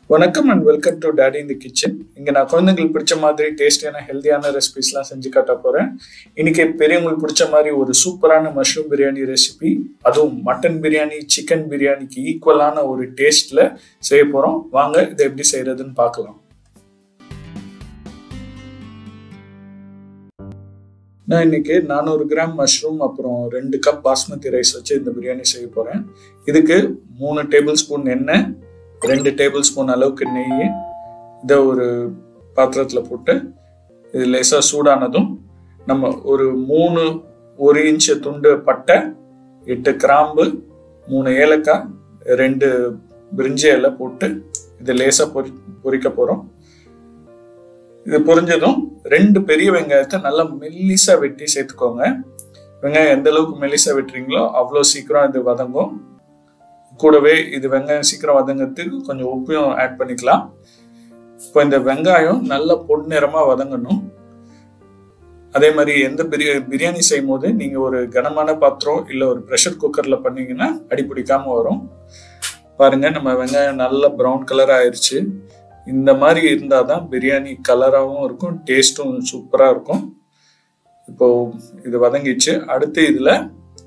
வணக்கம் and welcome to daddy இந்த kitchen இங்கே நான் குழந்தைங்களுக்கு பிடிச்ச மாதிரி டேஸ்டியான ஹெல்த்தியான ரெசிபிஸ்லாம் செஞ்சு காட்ட போகிறேன் இன்னைக்கு பெரியவங்களுக்கு பிடிச்ச மாதிரி ஒரு சூப்பரான மஷ்ரூம் பிரியாணி ரெசிபி அதுவும் மட்டன் பிரியாணி சிக்கன் பிரியாணிக்கு ஈக்குவலான ஒரு டேஸ்ட்டில் செய்ய போகிறோம் வாங்க இதை எப்படி செய்கிறதுன்னு பார்க்கலாம் நான் இன்னைக்கு நானூறு கிராம் மஷ்ரூம் அப்புறம் ரெண்டு கப் பாஸ்மதி ரைஸ் வச்சு இந்த பிரியாணி செய்ய போகிறேன் இதுக்கு மூணு டேபிள் ஸ்பூன் எண்ணெய் ரெண்டு டேபிள் ஸ்பூன் அளவுக்கு நெய் இதை ஒரு பாத்திரத்தில் போட்டு இது லேசாக சூடானதும் நம்ம ஒரு மூணு ஒரு இன்ச்சு துண்டு பட்டை எட்டு கிராம்பு மூணு ஏலக்காய் ரெண்டு பிரிஞ்சி இலை போட்டு இது லேசாக பொரி பொரிக்க போகிறோம் இது பொரிஞ்சதும் ரெண்டு பெரிய வெங்காயத்தை நல்லா மெல்லிசாக வெட்டி சேர்த்துக்கோங்க வெங்காயம் எந்த அளவுக்கு மெல்லிசாக வெட்டுறீங்களோ அவ்வளோ சீக்கிரம் இது வதங்கும் கூடவே இது வெங்காயம் சீக்கிரம் வதங்கிறதுக்கு கொஞ்சம் உப்பையும் ஆட் பண்ணிக்கலாம் இப்போ இந்த வெங்காயம் நல்ல பொன்னிறமாக வதங்கணும் அதே மாதிரி எந்த பிரியா பிரியாணி செய்யும் போது நீங்கள் ஒரு கனமான பாத்திரம் இல்லை ஒரு ப்ரெஷர் குக்கரில் பண்ணீங்கன்னா அடி பிடிக்காம வரும் பாருங்க நம்ம வெங்காயம் நல்ல ப்ரௌன் கலர் ஆயிடுச்சு இந்த மாதிரி இருந்தால் தான் பிரியாணி கலராகவும் இருக்கும் டேஸ்ட்டும் சூப்பராக இருக்கும் இப்போ இது வதங்கிச்சு அடுத்து இதில்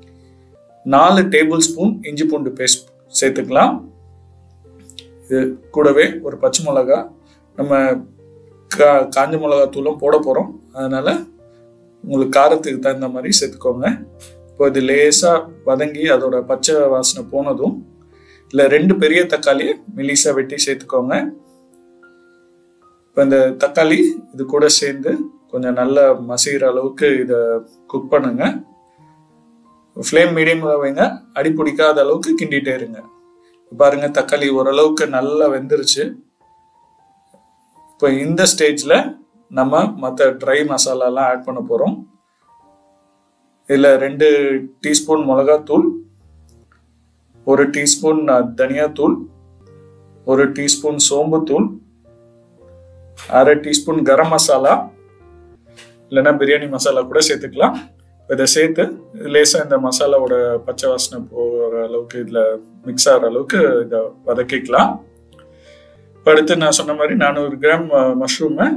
நாலு டேபிள் ஸ்பூன் இஞ்சி பூண்டு பேஸ்ட் சேர்த்துக்கலாம் இது கூடவே ஒரு பச்சை மிளகா நம்ம கா காஞ்ச மிளகா தூளும் போட போகிறோம் அதனால் உங்களுக்கு காரத்துக்கு தகுந்த மாதிரி சேர்த்துக்கோங்க இப்போ இது லேசாக வதங்கி அதோட பச்சை வாசனை போனதும் இல்லை ரெண்டு பெரிய தக்காளியை மெலிசாக வெட்டி சேர்த்துக்கோங்க இப்போ இந்த தக்காளி இது கூட சேர்ந்து கொஞ்சம் நல்லா மசிகிற அளவுக்கு இதை குக் பண்ணுங்க ஃப்ளேம் மீடியமில் வைங்க அடி பிடிக்காத அளவுக்கு கிண்டிகிட்டே இருங்க பாருங்க தக்காளி ஓரளவுக்கு நல்லா வெந்துருச்சு இப்போ இந்த ஸ்டேஜில் நம்ம மற்ற ட்ரை மசாலாலாம் ஆட் பண்ண போகிறோம் இதில் ரெண்டு டீஸ்பூன் மிளகாத்தூள் ஒரு டீஸ்பூன் தனியாத்தூள் ஒரு டீஸ்பூன் சோம்புத்தூள் அரை டீஸ்பூன் கரம் மசாலா இல்லைன்னா பிரியாணி மசாலா கூட சேர்த்துக்கலாம் இதை சேர்த்து லேசாக இந்த மசாலாவோட பச்சை வாசனை போகிற அளவுக்கு இதில் மிக்ஸ் ஆகிற அளவுக்கு இதை வதக்கிக்கலாம் இப்போ அடுத்து நான் சொன்ன மாதிரி நானூறு கிராம் மஷ்ரூமை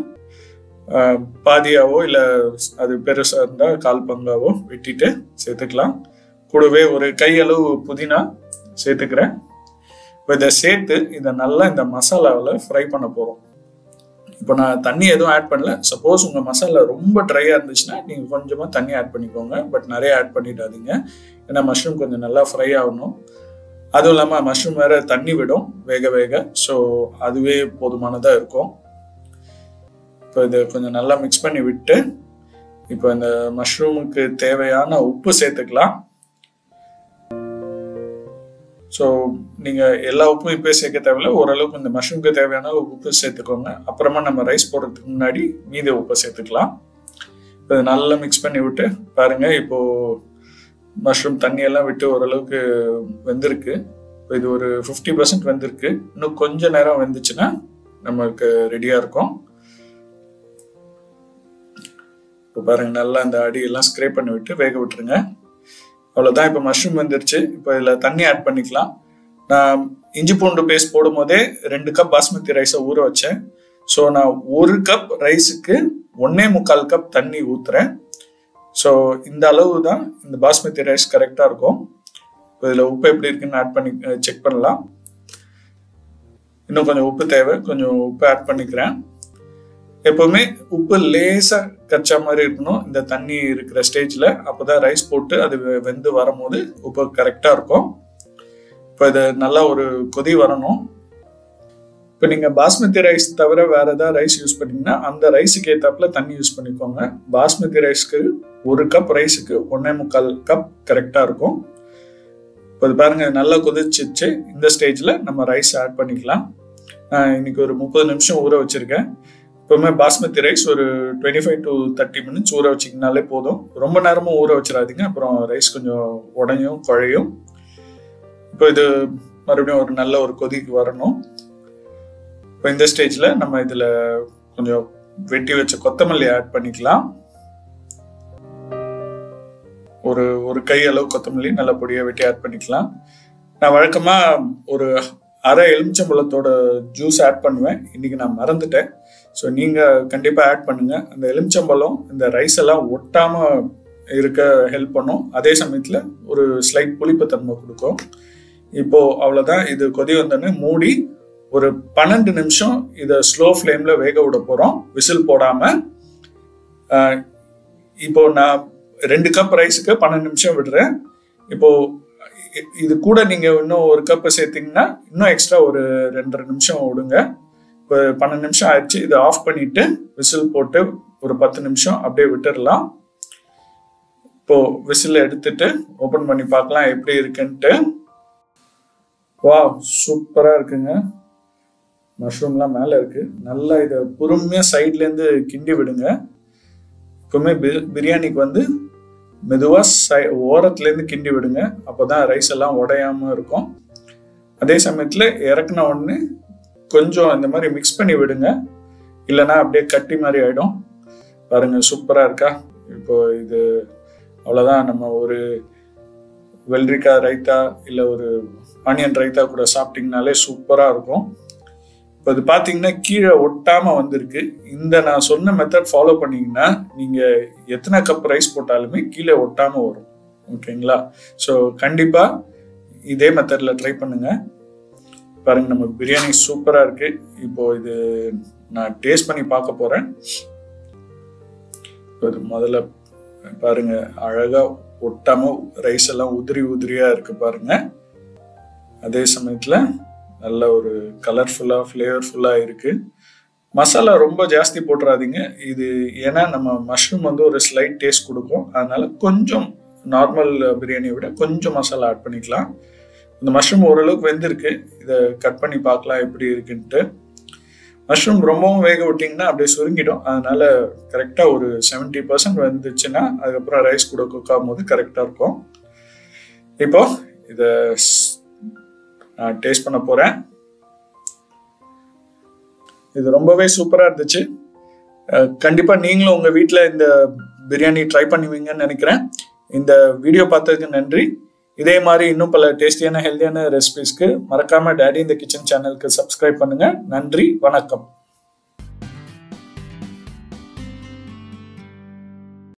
பாதியாவோ இல்லை அது பெருசாக இருந்தால் கால் பங்காவோ வெட்டிட்டு சேர்த்துக்கலாம் கூடவே ஒரு கையளவு புதினா சேர்த்துக்கிறேன் இப்போ இதை சேர்த்து இதை நல்லா இந்த மசாலாவில் ஃப்ரை பண்ண போகிறோம் இப்போ நான் தண்ணி எதுவும் ஆட் பண்ணல சப்போஸ் உங்கள் மசாலா ரொம்ப ட்ரையாக இருந்துச்சுன்னா நீங்கள் கொஞ்சமாக தண்ணி ஆட் பண்ணிக்கோங்க பட் நிறைய ஆட் பண்ணிடாதீங்க ஏன்னா மஷ்ரூம் கொஞ்சம் நல்லா ஃப்ரை ஆகணும் அதுவும் இல்லாமல் மஷ்ரூம் வேறு தண்ணி விடும் வேக வேக ஸோ அதுவே போதுமானதாக இருக்கும் இப்போ இதை கொஞ்சம் நல்லா மிக்ஸ் பண்ணி விட்டு இப்போ இந்த மஷ்ரூமுக்கு தேவையான உப்பு சேர்த்துக்கலாம் ஸோ நீங்கள் எல்லா உப்பும் இப்போ சேர்க்க தேவையில்ல ஓரளவுக்கு இந்த மஷ்ரூம்க்கு தேவையான உப்பு சேர்த்துக்கோங்க அப்புறமா நம்ம ரைஸ் போடுறதுக்கு முன்னாடி மீதி உப்பை சேர்த்துக்கலாம் இப்போ நல்லா மிக்ஸ் பண்ணி விட்டு பாருங்க இப்போ மஷ்ரூம் தண்ணியெல்லாம் விட்டு ஓரளவுக்கு வெந்திருக்கு இப்போ இது ஒரு ஃபிஃப்டி பர்சன்ட் வெந்திருக்கு இன்னும் கொஞ்ச நேரம் வெந்துச்சுன்னா நம்மளுக்கு ரெடியாக இருக்கும் இப்போ பாருங்க நல்லா இந்த அடியெல்லாம் ஸ்க்ரே பண்ணி விட்டு வேக விட்டுருங்க அவ்வளோதான் இப்போ மஷ்ரூம் வந்துருச்சு இப்போ இதில் தண்ணி ஆட் பண்ணிக்கலாம் நான் இஞ்சி பூண்டு பேஸ்ட் போடும் போதே ரெண்டு கப் பாஸ்மதி ரைஸை ஊற வச்சேன் ஸோ நான் ஒரு கப் ரைஸுக்கு ஒன்னே முக்கால் கப் தண்ணி ஊற்றுறேன் ஸோ இந்த அளவு தான் இந்த பாஸ்மதி ரைஸ் கரெக்டாக இருக்கும் இப்போ இதில் உப்பு எப்படி இருக்குன்னு ஆட் பண்ணி செக் பண்ணலாம் இன்னும் கொஞ்சம் உப்பு தேவை கொஞ்சம் உப்பு ஆட் பண்ணிக்கிறேன் எப்பவுமே உப்பு லேசாக கச்சா மாதிரி இருக்கணும் இந்த தண்ணி இருக்கிற ஸ்டேஜில் அப்போ தான் ரைஸ் போட்டு அது வெந்து வரும்போது உப்பு கரெக்டாக இருக்கும் இப்போ இது நல்லா ஒரு கொதி வரணும் இப்போ நீங்கள் பாஸ்மதி ரைஸ் தவிர வேற ஏதாவது ரைஸ் யூஸ் பண்ணீங்கன்னா அந்த ரைஸுக்கு ஏற்றாப்புல தண்ணி யூஸ் பண்ணிக்கோங்க பாஸ்மதி ரைஸ்க்கு ஒரு கப் ரைஸுக்கு ஒன்றே முக்கால் கப் கரெக்டாக இருக்கும் இப்போ இது பாருங்க நல்லா கொதிச்சிச்சு இந்த ஸ்டேஜில் நம்ம ரைஸ் ஆட் பண்ணிக்கலாம் இன்னைக்கு ஒரு முப்பது நிமிஷம் ஊற வச்சிருக்கேன் எப்பவுமே பாஸ்மதி ரைஸ் ஒரு twenty five to thirty minutes ஊற வச்சிங்கனாலே போதும் ரொம்ப நேரமும் ஊற வச்சிடாதீங்க அப்புறம் ரைஸ் கொஞ்சம் உடையும் குழையும் இப்போ இது மறுபடியும் ஒரு நல்ல ஒரு கொதிக்கு வரணும் இப்போ இந்த ஸ்டேஜில் நம்ம இதில் கொஞ்சம் வெட்டி வச்ச கொத்தமல்லி ஆட் பண்ணிக்கலாம் ஒரு ஒரு கை அளவு கொத்தமல்லி நல்ல பொடியாக வெட்டி ஆட் பண்ணிக்கலாம் நான் வழக்கமாக ஒரு அரை எலுமிச்சம்பழத்தோட ஜூஸ் ஆட் பண்ணுவேன் இன்னைக்கு நான் மறந்துட்டேன் ஸோ நீங்கள் கண்டிப்பாக ஆட் பண்ணுங்க அந்த எலுமிச்சம்பழம் இந்த ரைஸ் எல்லாம் ஒட்டாம இருக்க ஹெல்ப் பண்ணும் அதே சமயத்தில் ஒரு ஸ்லைட் புளிப்புத்தன்மை கொடுக்கும் இப்போ அவ்வளோதான் இது கொதி வந்தோடனே மூடி ஒரு பன்னெண்டு நிமிஷம் இதை ஸ்லோ ஃப்ளேமில் வேக விட போகிறோம் விசில் போடாமல் இப்போ நான் ரெண்டு கப் ரைஸுக்கு பன்னெண்டு நிமிஷம் விடுறேன் இப்போ இ- இது கூட நீங்க இன்னும் ஒரு கப் சேர்த்தீங்கன்னா இன்னும் எக்ஸ்ட்ரா ஒரு ரெண்டரை நிமிஷம் விடுங்க இப்போ பன்னெண்டு நிமிஷம் ஆயிடுச்சு இதை ஆஃப் பண்ணிட்டு விசில் போட்டு ஒரு பத்து நிமிஷம் அப்படியே விட்டுறலாம் இப்போ விசில் எடுத்துட்டு ஓபன் பண்ணி பார்க்கலாம் எப்படி இருக்குன்ட்டு வா சூப்பரா இருக்குங்க மஷ்ரூம்லாம் மேலே இருக்கு நல்லா இதை பொறுமையாக சைட்லேருந்து கிண்டி விடுங்க எப்பவுமே பி- பிரியாணிக்கு வந்து மெதுவாக சை ஓரத்துலேருந்து கிண்டி விடுங்க அப்போ தான் ரைஸ் எல்லாம் உடையாம இருக்கும் அதே சமயத்தில் இறக்குன உடனே கொஞ்சம் இந்த மாதிரி மிக்ஸ் பண்ணி விடுங்க இல்லைன்னா அப்படியே கட்டி மாதிரி ஆயிடும் பாருங்க சூப்பராக இருக்கா இப்போ இது அவ்வளோதான் நம்ம ஒரு வெள்ளரிக்காய் ரைத்தா இல்லை ஒரு ஆனியன் ரைத்தா கூட சாப்பிட்டீங்கனாலே சூப்பராக இருக்கும் இப்போ இது பார்த்தீங்கன்னா கீழே ஒட்டாம வந்திருக்கு இந்த நான் சொன்ன மெத்தட் ஃபாலோ பண்ணீங்கன்னா நீங்க எத்தனை கப் ரைஸ் போட்டாலுமே கீழே ஒட்டாம வரும் ஓகேங்களா ஸோ கண்டிப்பா இதே மெத்தட்ல ட்ரை பண்ணுங்க பாருங்க நம்ம பிரியாணி சூப்பரா இருக்கு இப்போ இது நான் டேஸ்ட் பண்ணி பார்க்க போறேன் இப்போ இது முதல்ல பாருங்க அழகா ஒட்டாம ரைஸ் எல்லாம் உதிரி உதிரியா இருக்கு பாருங்க அதே சமயத்துல நல்ல ஒரு கலர்ஃபுல்லாக ஃப்ளேவர்ஃபுல்லாக இருக்கு மசாலா ரொம்ப ஜாஸ்தி போட்டுறாதீங்க இது ஏன்னா நம்ம மஷ்ரூம் வந்து ஒரு ஸ்லைட் டேஸ்ட் கொடுக்கும் அதனால கொஞ்சம் நார்மல் பிரியாணியை விட கொஞ்சம் மசாலா ஆட் பண்ணிக்கலாம் இந்த மஷ்ரூம் ஓரளவுக்கு வெந்திருக்கு இதை கட் பண்ணி பார்க்கலாம் எப்படி இருக்குன்ட்டு மஷ்ரூம் ரொம்பவும் வேக விட்டிங்கன்னா அப்படியே சுருங்கிடும் அதனால கரெக்டாக ஒரு செவன்ட்டி பர்சன்ட் வந்துச்சுன்னா அதுக்கப்புறம் ரைஸ் கூட குக் ஆகும்போது கரெக்டாக இருக்கும் இப்போ இதை நான் டேஸ்ட் பண்ண போறேன் இது ரொம்பவே சூப்பரா இருந்துச்சு அஹ் கண்டிப்பா நீங்களும் உங்க வீட்ல இந்த பிரியாணி ட்ரை பண்ணுவீங்கன்னு நினைக்கிறேன் இந்த வீடியோ பார்த்ததுக்கு நன்றி இதே மாதிரி இன்னும் பல டேஸ்டியான ஹெல்தியான ரெசிபிஸ்க்கு மறக்காம டேடி இந்த கிச்சன் சேனலுக்கு சப்ஸ்கிரைப் பண்ணுங்க நன்றி வணக்கம்